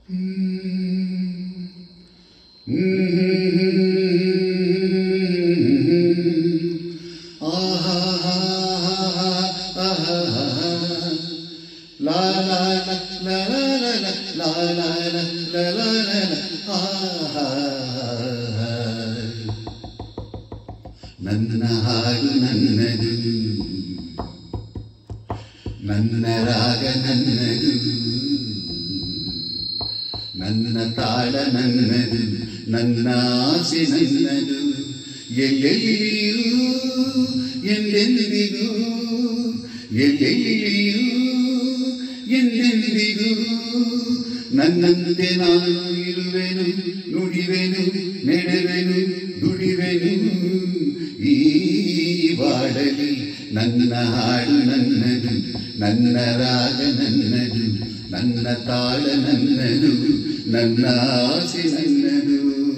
ನನ್ನ ಹಾಡು ನನ್ನದು ನನ್ನ ರಾಗ ನನ್ನದು ನನ್ನ ತಾಳ ನನ್ನದು ನನ್ನ ಆಸೆ ನನ್ನದು ಎಲ್ಲೆಲ್ಲಿಯೂ ಎಂದೆಂದಿಗೂ ಎಲ್ಲೆಲ್ಲಿಯೂ ಎಂದೆಂದಿಗೂ ನನ್ನಂತೆ ನಾನು ಇರುವೆನು ನುಡಿವೆನು ನೆಡುವೆನು ದುಡಿವೆನು ಈ ಬಾಳಲಿ ನನ್ನ ಹಾಡು ನನ್ನದು ನನ್ನ ರಾಗ ನನ್ನದು ನನ್ನ ತಾಳ ನನ್ನದು ನನ್ನ ಆಸೆ ನನ್ನದು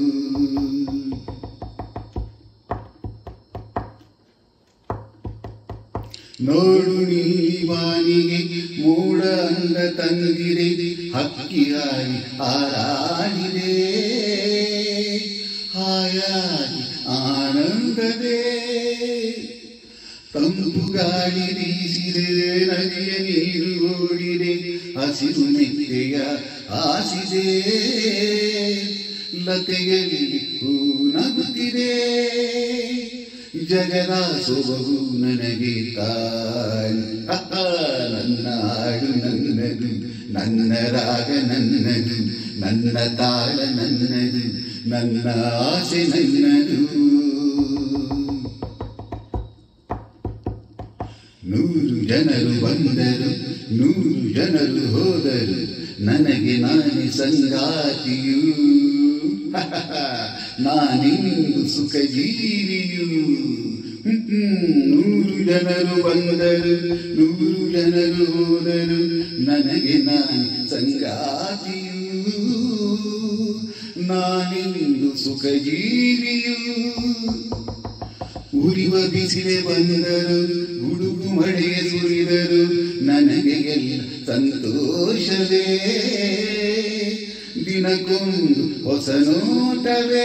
ನೋಡು ನೀವಾನಿಗೆ ಮೂಡ ಅಂದ ತಂದಿರೆ ಹಕ್ಕಿಯಾಗಿ ಹಾರಾಡಿದೆ ಹಾಯಾಗಿ ಆನಂದವೇ ತಂಪು ಗಾಳಿ ಬೀಸಿದೆ ನದಿಯ ನೀರು ಓಡಿದೆ ಹಸಿರು ಮೆತ್ತೆಯ ಆಸಿದೆ ಲತೆಯಲ್ಲಿ ಹೂ ನಗುತ್ತಿದೆ ಜಗದ ಸೊಬಗು ನನಗೆ ತಾಯಿ ಅಹ, ನನ್ನ ಹಾಡು ನನ್ನದು ನನ್ನ ರಾಗ ನನ್ನದು ನನ್ನ ತಾಳ ನನ್ನದು ನನ್ನ ಆಸೆ ನನ್ನದು ನೂರು ಜನರು ಬಂದರು ನೂರು ಜನರು ಹೋದರು ನನಗೆ ನಾನೇ ಸಂಗಾತಿಯು ನಾನಿಂದು ಸುಖ ಜೀವಿಯು ನೂರು ಜನರು ಬಂದರು ನೂರು ಜನರು ಹೋದರು ನನಗೆ ನಾನು ಸಂಗಾತಿಯು ನಾನಿಂದು ಸುಖ ಜೀವಿಯು ಉರಿವ ಬಿಸಿಲೆ ಬಂದರು ಗುಡುಗು ಮಳೆಯ ಸುರಿದರು ನನಗೆ ಎಲ್ಲ ಸಂತೋಷವೇ ದಿನಕ್ಕೊಂದು ಹೊಸ ನೋಟವೇ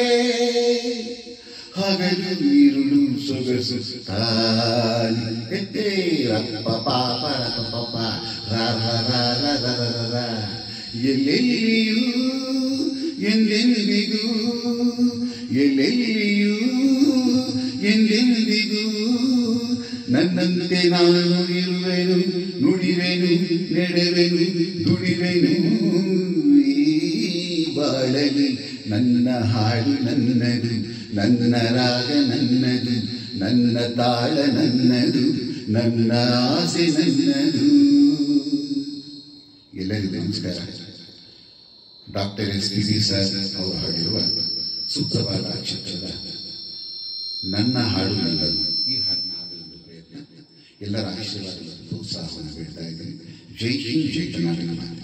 ಹಗಲು ಇರುಳು ಸೊಗಸು ತಾಲಿ ಎತ್ತೇ ರಪ್ಪ ಪಾಪ ರಪ ಪಪ ರ ರ ರ ರ ರ ರ ರ ರ. ಎಲ್ಲೆಲ್ಲಿಯೂ ಎಂದೆಂದಿಗೂ ಎಲ್ಲೆಲ್ಲಿಯೂ ಎಂದೆಂದಿಗೂ ನನ್ನಂತೆ ನಾನು ಇರುವೆನು ನುಡಿವೆನು ನೆಡುವೆನು ದುಡಿವೆನು ಈ ಬಾಳಲಿ ನನ್ನ ಹಾಡು ನನ್ನದು ನನ್ನ ರಾಗ ನನ್ನದು ನನ್ನ ತಾಳ ನನ್ನದು ನನ್ನ ಆಸೆ ನನ್ನದು ಎಲ್ಲರಿಗೂ ನಮಸ್ಕಾರ doctor S P B sir ಅವರು ಹಾಡಿರುವ ಸುಪ್ರಭಾತ ಚಿತ್ರದ ನನ್ನ ಹಾಡು ನನ್ನದು ಈ ಹಾಡನ್ನ ಹಾಡಲು ಪ್ರಯತ್ನ ಎಲ್ಲರ ಆಶೀರ್ವಾದ ಮತ್ತು ಪ್ರೋತ್ಸಾಹವನ್ನು ಬೇಡ್ತಾ ಇದ್ದೀನಿ ಜೈ ಹಿಂದ್ ಜೈ ಕರ್ನಾಟಕ